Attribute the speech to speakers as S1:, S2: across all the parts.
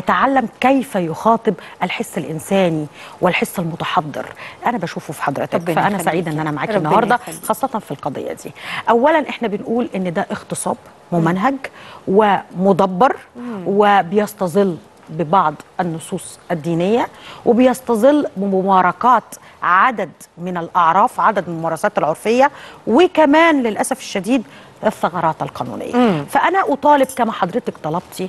S1: يتعلم كيف يخاطب الحس الانساني والحس المتحضر انا بشوفه في حضرتك
S2: ربنا
S1: فانا
S2: يخليك.
S1: سعيده ان انا معاكي
S2: ربنا
S1: النهارده
S2: يخليك.
S1: خاصه في القضيه دي اولا احنا بنقول ان ده اغتصاب ممنهج ومدبر وبيستظل ببعض النصوص الدينيه وبيستظل بمماركات عدد من الاعراف عدد من الممارسات العرفيه وكمان للاسف الشديد الثغرات القانونيه فانا اطالب كما حضرتك طلبتي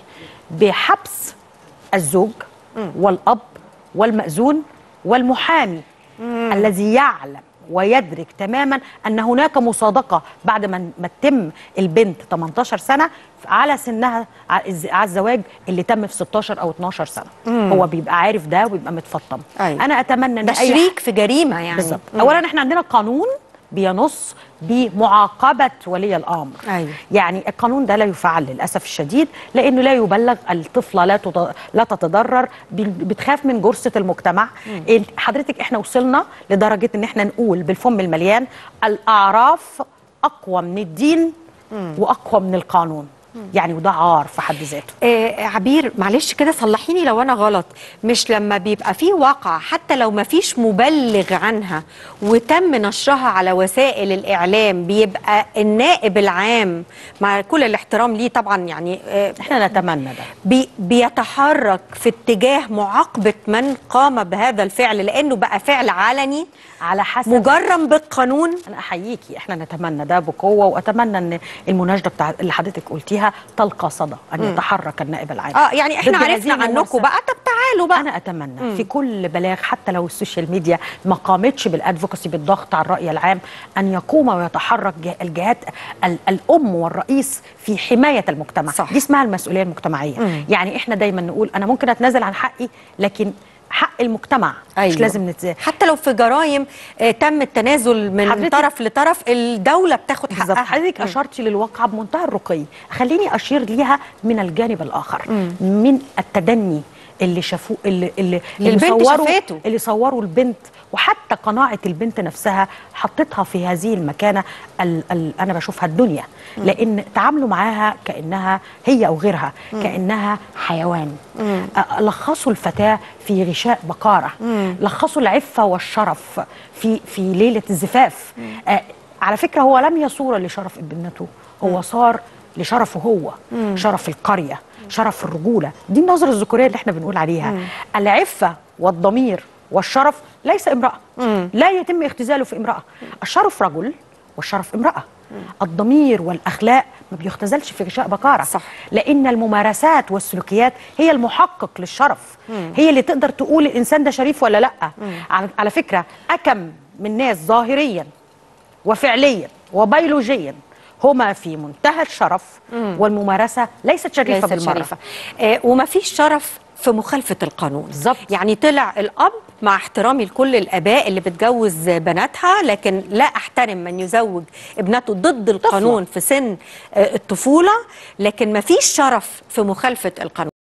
S1: بحبس الزوج والاب والمأذون والمحامي الذي يعلم ويدرك تماما ان هناك مصادقه بعد ما ما تتم البنت 18 سنه على سنها ع- الز- على الزواج اللي تم في 16 او 12 سنه هو بيبقى عارف ده وبيبقى متفطم
S2: أيوة.
S1: انا اتمنى ان
S2: ده
S1: اي
S2: شريك في جريمه يعني
S1: بالظبط
S2: مم.
S1: اولا احنا عندنا قانون بينص بمعاقبه ولي الامر
S2: أيوة.
S1: يعني القانون ده لا يفعل للاسف الشديد لانه لا يبلغ الطفله لا تض... لا تتضرر ب- بتخاف من جرثه المجتمع إن- حضرتك احنا وصلنا لدرجه ان احنا نقول بالفم المليان الاعراف اقوى من الدين واقوى من القانون يعني وده عار في حد ذاته
S2: آه عبير معلش كده صلحيني لو انا غلط مش لما بيبقى في واقع حتى لو ما فيش مبلغ عنها وتم نشرها على وسائل الاعلام بيبقى النائب العام مع كل الاحترام ليه طبعا يعني آه
S1: احنا نتمنى ده
S2: بي بيتحرك في اتجاه معاقبه من قام بهذا الفعل لانه بقى فعل علني
S1: على حسب
S2: مجرم بالقانون
S1: انا احييكي احنا نتمنى ده بقوه واتمنى ان المناشده بتاع اللي حضرتك قلتيها تلقى صدى ان يتحرك النائب العام
S2: اه يعني احنا
S1: ضد
S2: عرفنا
S1: هذه
S2: عنكم
S1: الممارسات.
S2: بقى طب تعالوا بقى
S1: انا اتمنى في كل بلاغ حتى لو السوشيال ميديا ما قامتش بالادفوكسي بالضغط على الراي العام ان يقوم ويتحرك جه- الجهات ال- الام والرئيس في حمايه المجتمع
S2: صح.
S1: دي اسمها المسؤوليه المجتمعيه
S2: مم.
S1: يعني احنا دايما نقول انا ممكن اتنازل عن حقي لكن حق المجتمع
S2: أيوة.
S1: مش لازم نت...
S2: حتى لو في جرائم آه، تم التنازل من
S1: حضرتك-
S2: طرف لطرف الدولة بتاخد
S1: بالظبط
S2: حقها
S1: حضرتك
S2: مم.
S1: اشرتي للواقعه بمنتهى الرقي خليني اشير ليها من الجانب الاخر من التدني اللي شافوه اللي اللي, اللي
S2: البنت
S1: صوروا
S2: شافته.
S1: اللي صوروا البنت وحتى قناعه البنت نفسها حطتها في هذه المكانه ال ال انا بشوفها الدنيا لان تعاملوا معاها كانها هي او غيرها كانها حيوان أ- لخصوا الفتاه في غشاء بقاره لخصوا العفه والشرف في في ليله الزفاف آه، على فكره هو لم يصور لشرف ابنته هو صار لشرفه هو شرف القريه شرف الرجوله دي النظره الذكوريه اللي احنا بنقول عليها العفه والضمير والشرف ليس امراه لا يتم اختزاله في امراه الشرف رجل والشرف امراه الضمير والاخلاق ما بيختزلش في غشاء بقاره
S2: صح.
S1: لان الممارسات والسلوكيات هي المحقق للشرف هي اللي تقدر تقول الانسان ده شريف ولا لا على- على فكره اكم من ناس ظاهريا وفعليا وبيولوجيا هما في منتهى الشرف والممارسه ليست شريفه
S2: ليست
S1: بالمره
S2: شريفة آه وما فيش شرف في مخالفة القانون
S1: بالظبط.
S2: يعني طلع الأب مع احترامي لكل الآباء اللي بتجوز بناتها لكن لا أحترم من يزوج ابنته ضد القانون في سن آه الطفولة لكن ما فيش شرف في مخالفة القانون